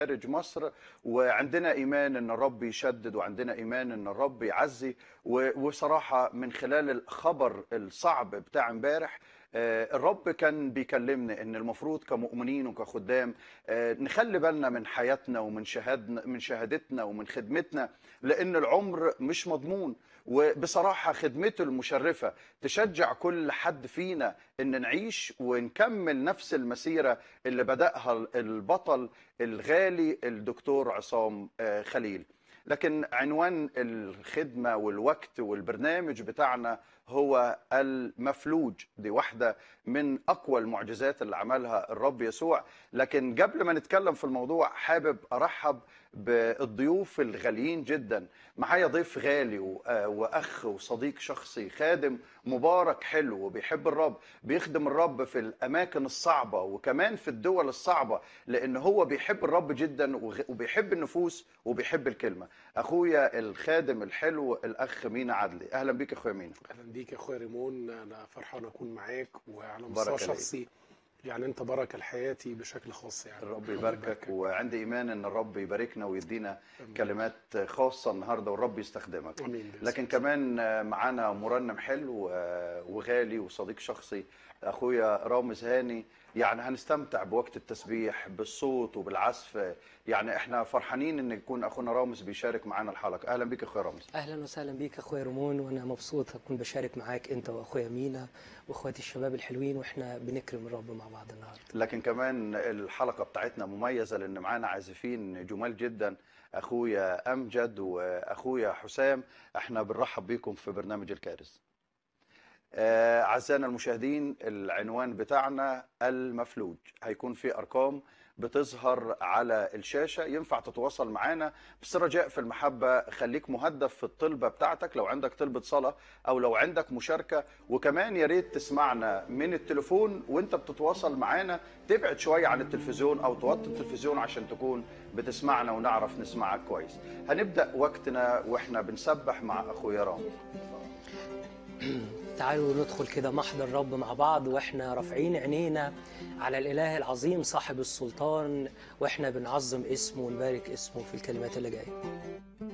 خارج مصر وعندنا ايمان ان الرب يشدد وعندنا ايمان ان الرب يعزي و- وصراحه من خلال الخبر الصعب بتاع امبارح آه، الرب كان بيكلمنا ان المفروض كمؤمنين وكخدام آه، نخلي بالنا من حياتنا ومن شهادنا من شهادتنا ومن خدمتنا لان العمر مش مضمون وبصراحه خدمته المشرفه تشجع كل حد فينا ان نعيش ونكمل نفس المسيره اللي بداها البطل الغالي الدكتور عصام آه، خليل لكن عنوان الخدمه والوقت والبرنامج بتاعنا هو المفلوج دي واحده من اقوى المعجزات اللي عملها الرب يسوع لكن قبل ما نتكلم في الموضوع حابب ارحب بالضيوف الغاليين جدا معايا ضيف غالي و- آه واخ وصديق شخصي خادم مبارك حلو وبيحب الرب بيخدم الرب في الاماكن الصعبه وكمان في الدول الصعبه لان هو بيحب الرب جدا وغ- وبيحب النفوس وبيحب الكلمه اخويا الخادم الحلو الاخ مينا عدلي اهلا بيك يا اخويا مينا اهلا بيك يا اخويا ريمون انا فرحان اكون معاك وعلى بركة مستوى ليك. شخصي يعني انت بركه لحياتي بشكل خاص يعني الرب يباركك وعندي ايمان ان الرب يباركنا ويدينا كلمات خاصه النهارده والرب يستخدمك امين بإذن لكن كمان معانا مرنم حلو آه، وغالي وصديق شخصي اخويا رامز هاني يعني هنستمتع بوقت التسبيح بالصوت وبالعزف يعني احنا فرحانين ان يكون اخونا رامز بيشارك معانا الحلقه اهلا بيك اخويا رامز اهلا وسهلا بيك اخويا رمون وانا مبسوط اكون بشارك معاك انت واخويا مينا واخواتي الشباب الحلوين واحنا بنكرم الرب مع بعض النهارده لكن كمان الحلقه بتاعتنا مميزه لان معانا عازفين جمال جدا اخويا امجد واخويا حسام احنا بنرحب بيكم في برنامج الكارث آه، أعزائنا المشاهدين العنوان بتاعنا المفلوج هيكون في أرقام بتظهر على الشاشة ينفع تتواصل معانا بس رجاء في المحبة خليك مهدف في الطلبة بتاعتك لو عندك طلبة صلاة أو لو عندك مشاركة وكمان يا ريت تسمعنا من التليفون وانت بتتواصل معانا تبعد شوية عن التلفزيون أو توطي التلفزيون عشان تكون بتسمعنا ونعرف نسمعك كويس هنبدأ وقتنا وإحنا بنسبح مع أخويا رامز تعالوا ندخل كده محضر الرب مع بعض واحنا رافعين عينينا على الاله العظيم صاحب السلطان واحنا بنعظم اسمه ونبارك اسمه في الكلمات اللي جايه